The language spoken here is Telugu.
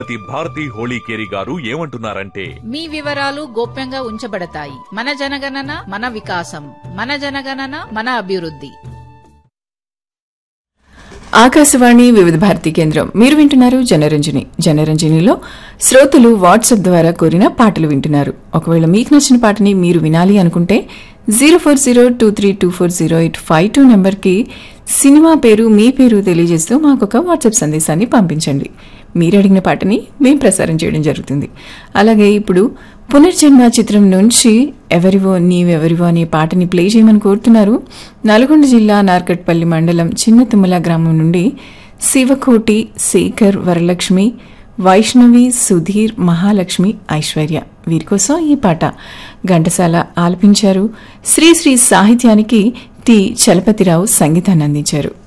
శ్రీమతి భారతి హోళీకేరి గారు ఏమంటున్నారంటే మీ వివరాలు గోప్యంగా ఉంచబడతాయి మన జనగణన మన వికాసం మన జనగణన మన అభివృద్ధి ఆకాశవాణి వివిధ భారతి కేంద్రం మీరు వింటున్నారు జనరంజని జనరంజనిలో శ్రోతలు వాట్సాప్ ద్వారా కోరిన పాటలు వింటున్నారు ఒకవేళ మీకు నచ్చిన పాటని మీరు వినాలి అనుకుంటే zero four zero two three two four zero eight five two నెంబర్కి సినిమా పేరు మీ పేరు తెలియజేస్తూ మాకు ఒక వాట్సాప్ సందేశాన్ని పంపించండి మీరు అడిగిన పాటని మేము ప్రసారం చేయడం జరుగుతుంది అలాగే ఇప్పుడు పునర్జన్మ చిత్రం నుంచి ఎవరివో నీవెవరివో అనే పాటని ప్లే చేయమని కోరుతున్నారు నల్గొండ జిల్లా నార్కట్పల్లి మండలం చిన్న తుమ్మల గ్రామం నుండి శివకోటి శేఖర్ వరలక్ష్మి వైష్ణవి సుధీర్ మహాలక్ష్మి ఐశ్వర్య వీరి కోసం ఈ పాట ఘంటసాల ఆలపించారు శ్రీశ్రీ సాహిత్యానికి టి చలపతిరావు సంగీతాన్ని అందించారు